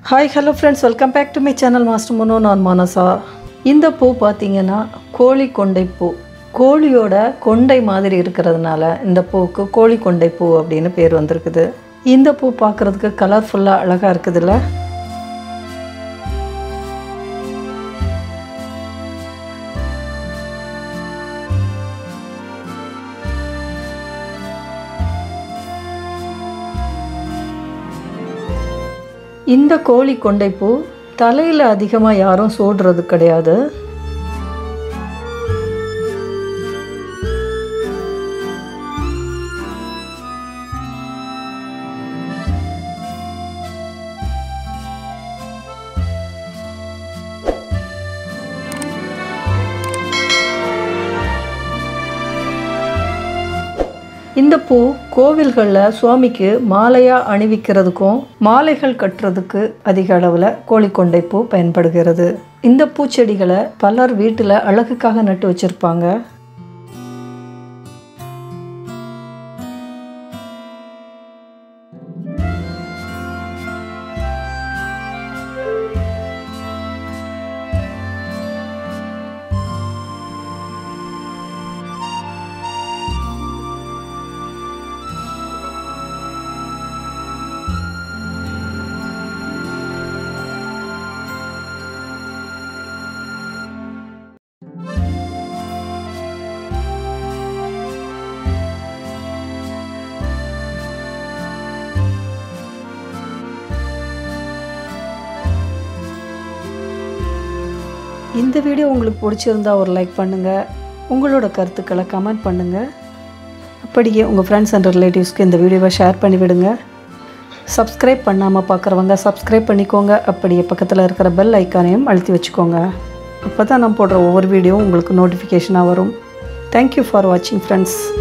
hi hello friends welcome back to my channel master Mano நான் மனசா இந்த பூ பார்த்தீங்கன்னா கோழி கொண்டை பூ கோழியோட கொண்டை மாதிரி இருக்கிறதுனால இந்த பூவுக்கு கோழி கொண்டை பூ அப்படின்னு பேர் வந்திருக்குது இந்த பூ பார்க்குறதுக்கு கலர்ஃபுல்லாக அழகாக இருக்குதுல்ல இந்த கோழி கொண்டைப்பூ தலையில் அதிகமாக யாரும் சூடுறது கிடையாது இந்த பூ கோவில்களில் சுவாமிக்கு மாலையாக அணிவிக்கிறதுக்கும் மாலைகள் கட்டுறதுக்கு அதிக அளவில் கோழிக்கொண்டை பூ பயன்படுகிறது இந்த பூச்செடிகளை பலர் வீட்டில் அழகுக்காக நட்டு வச்சுருப்பாங்க இந்த வீடியோ உங்களுக்கு பிடிச்சிருந்தா ஒரு லைக் பண்ணுங்கள் உங்களோட கருத்துக்களை கமெண்ட் பண்ணுங்கள் அப்படியே உங்கள் ஃப்ரெண்ட்ஸ் அண்ட் ரிலேட்டிவ்ஸ்க்கு இந்த வீடியோவை ஷேர் பண்ணி விடுங்க சப்ஸ்கிரைப் பண்ணாமல் பார்க்குறவங்க சப்ஸ்கிரைப் பண்ணிக்கோங்க அப்படியே பக்கத்தில் இருக்கிற பெல் ஐக்கானையும் அழுத்தி வச்சுக்கோங்க அப்போ தான் நான் போடுற ஒவ்வொரு வீடியோவும் உங்களுக்கு நோட்டிஃபிகேஷனாக வரும் தேங்க்யூ ஃபார் வாட்சிங் ஃப்ரெண்ட்ஸ்